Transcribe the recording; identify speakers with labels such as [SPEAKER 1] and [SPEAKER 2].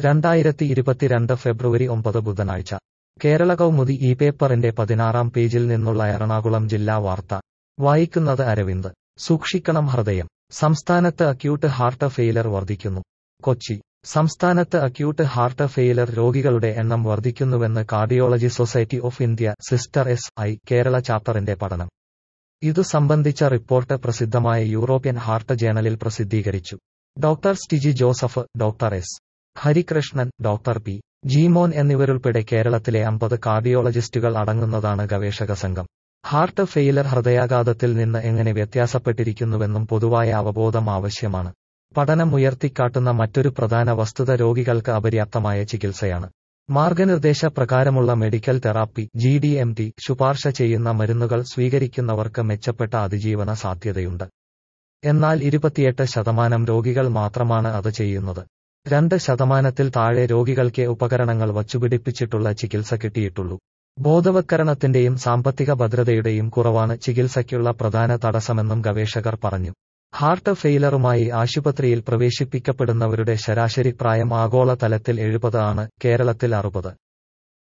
[SPEAKER 1] രണ്ടായിരത്തി ഇരുപത്തിരണ്ട് ഫെബ്രുവരി ഒമ്പത് ബുധനാഴ്ച കേരള കൗമുദി ഈ പേപ്പറിന്റെ പതിനാറാം പേജിൽ നിന്നുള്ള എറണാകുളം ജില്ലാ വാർത്ത വായിക്കുന്നത് അരവിന്ദ് സൂക്ഷിക്കണം ഹൃദയം സംസ്ഥാനത്ത് അക്യൂട്ട് ഹാർട്ട് ഫെയിലർ വർദ്ധിക്കുന്നു കൊച്ചി സംസ്ഥാനത്ത് അക്യൂട്ട് ഹാർട്ട് ഫെയിലർ രോഗികളുടെ എണ്ണം വർദ്ധിക്കുന്നുവെന്ന് cardiology society of India sister S I Kerala ചാപ്റ്ററിന്റെ പഠനം ഇതു സംബന്ധിച്ച റിപ്പോർട്ട് പ്രസിദ്ധമായ യൂറോപ്യൻ ഹാർട്ട് ജേണലിൽ പ്രസിദ്ധീകരിച്ചു doctor Stiji Joseph doctor S Harikrishnan doctor P Jeemon എന്നിവരുൾപ്പെടെ കേരളത്തിലെ അമ്പത് കാർഡിയോളജിസ്റ്റുകൾ അടങ്ങുന്നതാണ് ഗവേഷക സംഘം ഹാർട്ട് ഫെയിലർ ഹൃദയാഘാതത്തിൽ നിന്ന് എങ്ങനെ വ്യത്യാസപ്പെട്ടിരിക്കുന്നുവെന്നും പൊതുവായ അവബോധം ആവശ്യമാണ് പഠനം ഉയർത്തിക്കാട്ടുന്ന മറ്റൊരു പ്രധാന വസ്തുത രോഗികൾക്ക് അപര്യാപ്തമായ ചികിത്സയാണ് മാർഗനിർദ്ദേശ പ്രകാരമുള്ള medical therapy G D M T ശുപാർശ ചെയ്യുന്ന മരുന്നുകൾ സ്വീകരിക്കുന്നവർക്ക് മെച്ചപ്പെട്ട അതിജീവന സാധ്യതയുണ്ട് എന്നാൽ ഇരുപത്തിയെട്ട് ശതമാനം രോഗികൾ മാത്രമാണ് അത് ചെയ്യുന്നത് രണ്ട് ശതമാനത്തിൽ താഴെ രോഗികൾക്ക് ഉപകരണങ്ങൾ വച്ചുപിടിപ്പിച്ചിട്ടുള്ള ചികിത്സ കിട്ടിയിട്ടുള്ളൂ ബോധവത്കരണത്തിന്റെയും സാമ്പത്തിക ഭദ്രതയുടെയും കുറവാണ് ചികിത്സയ്ക്കുള്ള പ്രധാന തടസ്സമെന്നും ഗവേഷകർ പറഞ്ഞു ഹാർട്ട് ഫെയിലറുമായി ആശുപത്രിയിൽ പ്രവേശിപ്പിക്കപ്പെടുന്നവരുടെ ശരാശരി പ്രായം ആഗോള തലത്തിൽ എഴുപത് ആണ് കേരളത്തിൽ അറുപത്